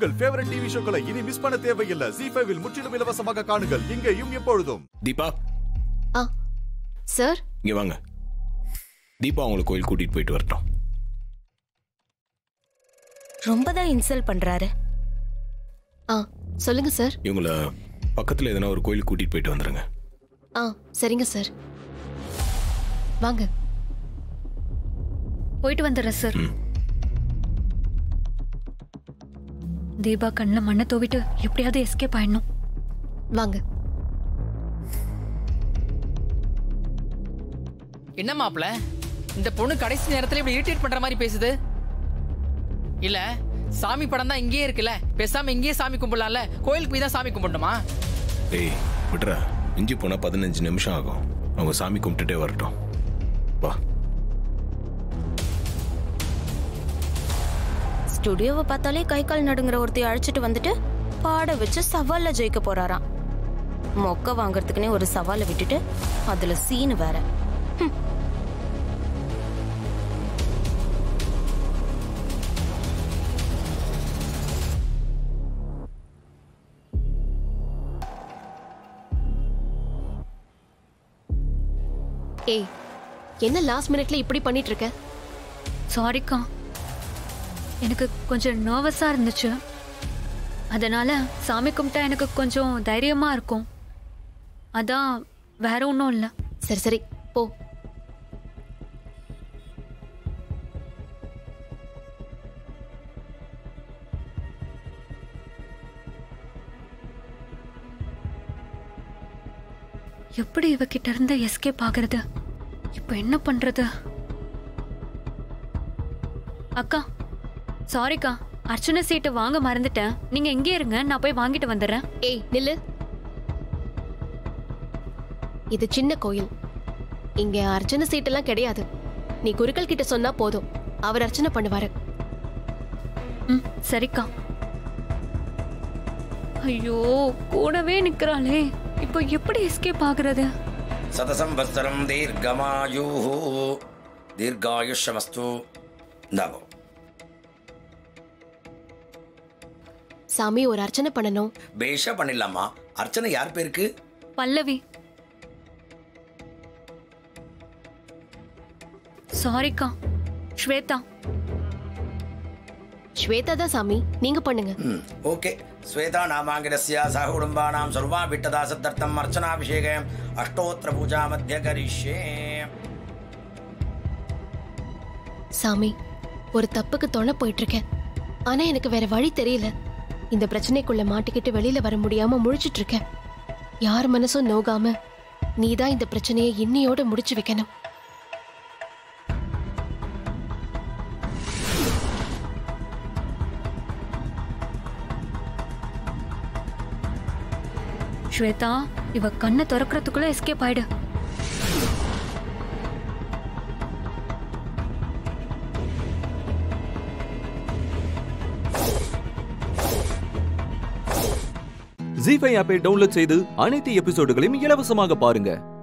உங்கள் favourite TV ஷோக்களை இனி miss பண்ண தேவையில்லை ஜி ஃபைவில் முற்றிலும் இலவசமாக காணுங்கள் இங்கேயும் எப்பொழுதும் தீபா ஆ சார் இங்க வாங்க தீபா உங்களை கோயில் கூட்டிட்டு போயிட்டு வரட்டும் ரொம்ப தான் இன்சல்ட் பண்றாரு ஆ சொல்லுங்க சார் இவங்கள பக்கத்துல எதனா ஒரு கோயில் கூட்டிட்டு போயிட்டு வந்துருங்க ஆ சரிங்க சார் வாங்க போயிட்டு வந்துடுறேன் சார் ம். தீபா கண்ணில் மண்ணை தூவிட்டு எப்படியாவது எஸ்கேப் ஆயிடணும் வாங்க என்ன மாப்ள இந்த பொண்ணு கடைசி நேரத்துல இப்படி இரிட்டேட் பண்ற மாதிரி பேசுது இல்ல சாமி படம் தான் இங்கேயே இருக்குல்ல பேசாம இங்கேயே சாமி கும்பிடலாம்ல கோயிலுக்கு போய் தான் சாமி கும்பிடணுமா ஏய் விட்றா மிஞ்சி போனா பதினஞ்சு நிமிஷம் ஆகும் அவங்க சாமி கும்பிட்டுட்டே வரட்டும் வா ஸ்டுடியோவை பார்த்தாலே கை கால் நடுங்கிற ஒருத்தைய அழைச்சிட்டு வந்துட்டு பாட வச்சு சவால்ல ஜெயிக்க போறாராம் மொக்க வாங்குறதுக்குனே ஒரு சவாலை விட்டுட்டு அதுல சீன் வேற ஹம். ஏய் என்ன லாஸ்ட் மினிட்ல இப்படி பண்ணிட்டு இருக்க சாரிக்கா எனக்கு கொஞ்சம் நர்வஸாக இருந்துச்சு அதனால சாமி கும்பிட்டா எனக்கு கொஞ்சம் தைரியமா இருக்கும் அதான் வேற ஒன்றும் இல்லை சரி சரி போ எப்படி இவகிட்ட இருந்து எஸ்கேப் ஆகுறது இப்போ என்ன பண்றது அக்கா சாரிக்கா அர்ச்சனை சீட்டு வாங்க மறந்துட்டேன் நீங்க எங்கே இருங்க நான் போய் வாங்கிட்டு வந்துடுறேன் ஏய் நில்லு இது சின்ன கோயில் இங்க அர்ச்சனை சீட்டெல்லாம் கிடையாது நீ குருக்கள் கிட்ட சொன்னா போதும் அவர் அர்ச்சனை பண்ணுவாரு ம் சரிக்கா ஐயோ கூடவே நிக்கிறாளே இப்போ எப்படி எஸ்கேப் ஆகுறது சதசம்வத்சரம் தீர்க்கமாயு தீர்காயுஷமஸ்து இந்தாங்கோ சாமி ஒரு அர்ச்சனை பண்ணணும் பேஷா பண்ணிடலாமா அர்ச்சனை யார் பேருக்கு பல்லவி சாரிக்கா ஸ்வேதா ஸ்வேதா தான் சாமி நீங்க பண்ணுங்க ம் ஓகே ஸ்வேதா நாமாங்கிரஸ்ய சக குடும்பானாம் சர்வா விட்டதாசத்தர்த்தம் அர்ச்சனாபிஷேகம் அஷ்டோத்திர பூஜா மத்திய கரிஷ்யே சாமி ஒரு தப்புக்கு தொண போயிட்டு இருக்கேன் ஆனா எனக்கு வேற வழி தெரியல இந்த பிரச்சனைக்குள்ள மாட்டிக்கிட்டு வெளியில வர முடியாம முழிச்சிட்டு இருக்கேன் யார் மனசும் நோகாம நீதான் இந்த பிரச்சனையை இன்னையோட முடிச்சு வைக்கணும் ஸ்வேதா இவ கண்ணை திறக்கிறதுக்குள்ள எஸ்கேப் ஆயிடு ஜி ஃபைவ் ஆப்பை டவுன்லோட் செய்து அனைத்து எபிசோடுகளையும் இலவசமாக பாருங்க